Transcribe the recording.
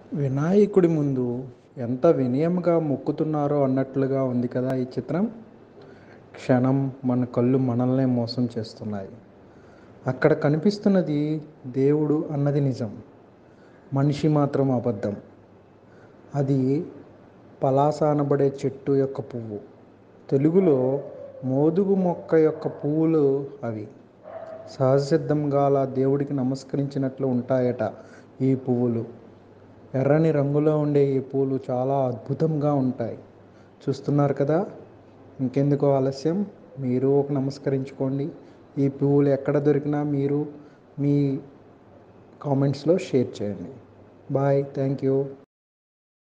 వినాయకుడి ముందు ఎంత వినయంగా మొక్కుతున్నారో అన్నట్లుగా ఉంది కదా ఈ చిత్రం క్షణం మన కళ్ళు మనల్నే మోసం చేస్తున్నాయి అక్కడ కనిపిస్తున్నది దేవుడు అన్నది నిజం మనిషి మాత్రం అబద్ధం అది పలాస అనబడే చెట్టు యొక్క పువ్వు తెలుగులో మోదుగు మొక్క యొక్క పువ్వులు అవి సహజసిద్ధంగా అలా దేవుడికి నమస్కరించినట్లు ఉంటాయట ఈ పువ్వులు ఎర్రని రంగులో ఉండే ఈ పూలు చాలా అద్భుతంగా ఉంటాయి చూస్తున్నారు కదా ఇంకెందుకు ఆలస్యం మీరు ఒక నమస్కరించుకోండి ఈ పువ్వులు ఎక్కడ దొరికినా మీరు మీ కామెంట్స్లో షేర్ చేయండి బాయ్ థ్యాంక్ యూ